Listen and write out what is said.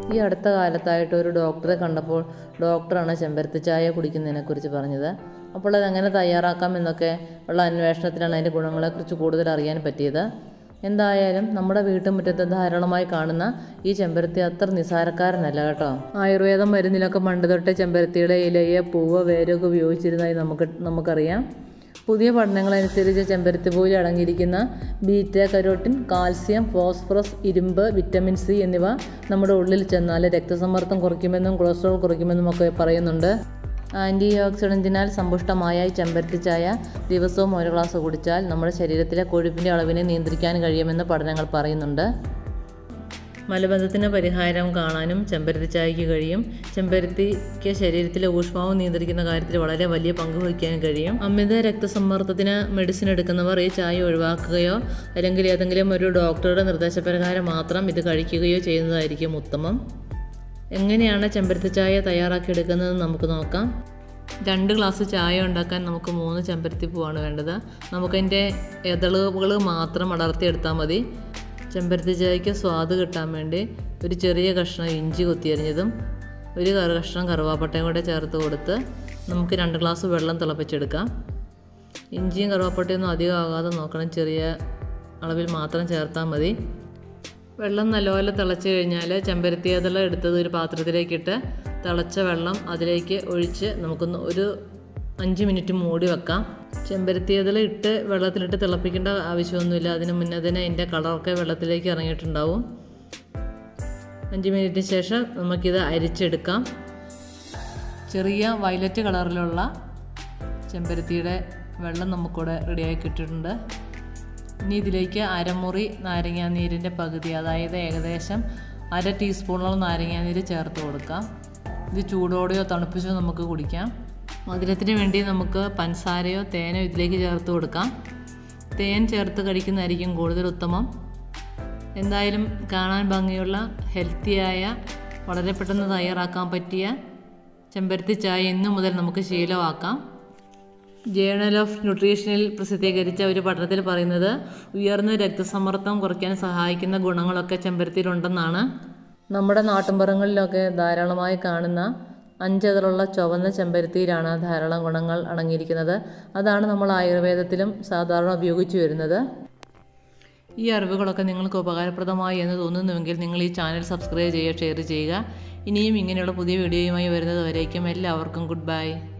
ഈ അടുത്ത കാലത്തായിട്ട് ഒരു ഡോക്ടറെ കണ്ടപ്പോൾ ഡോക്ടറാണ് ചെമ്പരത്തി ചായ കുടിക്കുന്നതിനെക്കുറിച്ച് പറഞ്ഞത് അപ്പോൾ അതെങ്ങനെ തയ്യാറാക്കാം എന്നൊക്കെ ഉള്ള അന്വേഷണത്തിലാണ് അതിൻ്റെ ഗുണങ്ങളെക്കുറിച്ച് കൂടുതൽ അറിയാൻ പറ്റിയത് എന്തായാലും നമ്മുടെ വീട്ടുമുറ്റത്ത് ധാരാളമായി കാണുന്ന ഈ ചെമ്പരത്തി അത്ര നിസാരക്കാരനല്ല കേട്ടോ ആയുർവേദം മരുന്നിലൊക്കെ പണ്ട് തൊട്ടേ ചെമ്പരത്തിയുടെ ഇലയെ പൂവ് വേരൊക്കെ ഉപയോഗിച്ചിരുന്നതായി നമുക്ക് നമുക്കറിയാം പുതിയ പഠനങ്ങളനുസരിച്ച് ചെമ്പരത്തിപ്പൂവിൽ അടങ്ങിയിരിക്കുന്ന ബീറ്റ കരോട്ടിൻ കാൽസ്യം ഫോസ്ഫറസ് ഇരുമ്പ് വിറ്റമിൻ സി എന്നിവ നമ്മുടെ ഉള്ളിൽ ചെന്നാൽ രക്തസമ്മർദ്ദം കുറയ്ക്കുമെന്നും കൊളസ്ട്രോൾ കുറയ്ക്കുമെന്നും ഒക്കെ പറയുന്നുണ്ട് ആൻറ്റി ഓക്സിഡൻറ്റിനാൽ സമ്പുഷ്ടമായ ഈ ചെമ്പരത്തി ചായ ദിവസവും ഒരു ഗ്ലാസ് കുടിച്ചാൽ നമ്മുടെ ശരീരത്തിലെ കൊഴുപ്പിൻ്റെ അളവിനെ നിയന്ത്രിക്കാൻ കഴിയുമെന്ന് പഠനങ്ങൾ പറയുന്നുണ്ട് മലബന്ധത്തിന് പരിഹാരം കാണാനും ചെമ്പരത്തി ചായയ്ക്ക് കഴിയും ചെമ്പരത്തിക്ക് ശരീരത്തിലെ ഊഷ്മാവ് നിയന്ത്രിക്കുന്ന കാര്യത്തിൽ വളരെ വലിയ പങ്ക് വഹിക്കാനും കഴിയും അമിത രക്തസമ്മർദ്ദത്തിന് മെഡിസിൻ എടുക്കുന്നവർ ഈ ചായ ഒഴിവാക്കുകയോ അല്ലെങ്കിൽ ഏതെങ്കിലും ഒരു ഡോക്ടറുടെ നിർദ്ദേശപ്രകാരം മാത്രം ഇത് കഴിക്കുകയോ ചെയ്യുന്നതായിരിക്കും ഉത്തമം എങ്ങനെയാണ് ചെമ്പരത്തി ചായ തയ്യാറാക്കിയെടുക്കുന്നത് നമുക്ക് നോക്കാം രണ്ട് ഗ്ലാസ് ചായ ഉണ്ടാക്കാൻ നമുക്ക് മൂന്ന് ചെമ്പരത്തി പൂവാണ് വേണ്ടത് നമുക്കതിൻ്റെ എതളുകൾ മാത്രം അടർത്തിയെടുത്താൽ മതി ചെമ്പരത്തി ചായക്ക് സ്വാദ് കിട്ടാൻ വേണ്ടി ഒരു ചെറിയ കഷ്ണം ഇഞ്ചി കൊത്തിയരിഞ്ഞതും ഒരു കറി കഷ്ണം കറുവാപ്പട്ടയും കൂടെ ചേർത്ത് കൊടുത്ത് നമുക്ക് രണ്ട് ഗ്ലാസ് വെള്ളം തിളപ്പിച്ചെടുക്കാം ഇഞ്ചിയും കറുവാപ്പട്ടയൊന്നും അധികം ആകാതെ നോക്കണം ചെറിയ അളവിൽ മാത്രം ചേർത്താൽ മതി വെള്ളം നല്ലപോലെ തിളച്ച് കഴിഞ്ഞാൽ ചെമ്പരത്തി അതില എടുത്തത് ഒരു പാത്രത്തിലേക്കിട്ട് തിളച്ച വെള്ളം അതിലേക്ക് ഒഴിച്ച് നമുക്കൊന്ന് ഒരു അഞ്ച് മിനിറ്റ് മൂടി വെക്കാം ചെമ്പരത്തി അതിൽ ഇട്ട് വെള്ളത്തിലിട്ട് തിളപ്പിക്കേണ്ട ആവശ്യമൊന്നുമില്ല അതിന് മുന്നേ തന്നെ അതിൻ്റെ കളറൊക്കെ വെള്ളത്തിലേക്ക് ഇറങ്ങിയിട്ടുണ്ടാവും അഞ്ച് മിനിറ്റിന് ശേഷം നമുക്കിത് അരിച്ചെടുക്കാം ചെറിയ വയലറ്റ് കളറിലുള്ള ചെമ്പരത്തിയുടെ വെള്ളം നമുക്കിവിടെ റെഡിയാക്കി ഇട്ടിട്ടുണ്ട് ഇനി ഇതിലേക്ക് അരമുറി നാരങ്ങാനീരിൻ്റെ പകുതി അതായത് ഏകദേശം അര ടീസ്പൂണോളം നാരങ്ങാനീര് ചേർത്ത് കൊടുക്കാം ഇത് ചൂടോടെയോ തണുപ്പിച്ചോ നമുക്ക് കുടിക്കാം മധുരത്തിന് വേണ്ടി നമുക്ക് പഞ്ചസാരയോ തേനോ ഇതിലേക്ക് ചേർത്ത് കൊടുക്കാം തേൻ ചേർത്ത് കഴിക്കുന്നതായിരിക്കും കൂടുതൽ ഉത്തമം എന്തായാലും കാണാൻ ഭംഗിയുള്ള ഹെൽത്തിയായ വളരെ പെട്ടെന്ന് തയ്യാറാക്കാൻ പറ്റിയ ചെമ്പരത്തി ചായ ഇന്നു മുതൽ നമുക്ക് ശീലമാക്കാം ജേണൽ ഓഫ് ന്യൂട്രീഷനിൽ പ്രസിദ്ധീകരിച്ച ഒരു പഠനത്തിൽ പറയുന്നത് ഉയർന്ന രക്തസമ്മർദ്ദം കുറയ്ക്കാൻ സഹായിക്കുന്ന ഗുണങ്ങളൊക്കെ ചെമ്പരത്തിയിലുണ്ടെന്നാണ് നമ്മുടെ നാട്ടിൻപുറങ്ങളിലൊക്കെ ധാരാളമായി കാണുന്ന അഞ്ചതിലുള്ള ചുവന്ന ചെമ്പരത്തിയിലാണ് ധാരാളം ഗുണങ്ങൾ അടങ്ങിയിരിക്കുന്നത് അതാണ് നമ്മൾ ആയുർവേദത്തിലും സാധാരണ ഉപയോഗിച്ചു വരുന്നത് ഈ അറിവുകളൊക്കെ നിങ്ങൾക്ക് ഉപകാരപ്രദമായി എന്ന് തോന്നുന്നുവെങ്കിൽ നിങ്ങൾ ഈ ചാനൽ സബ്സ്ക്രൈബ് ചെയ്യുക ഷെയർ ചെയ്യുക ഇനിയും ഇങ്ങനെയുള്ള പുതിയ വീഡിയോയുമായി വരുന്നത് വരേക്കും എല്ലാവർക്കും ഗുഡ് ബൈ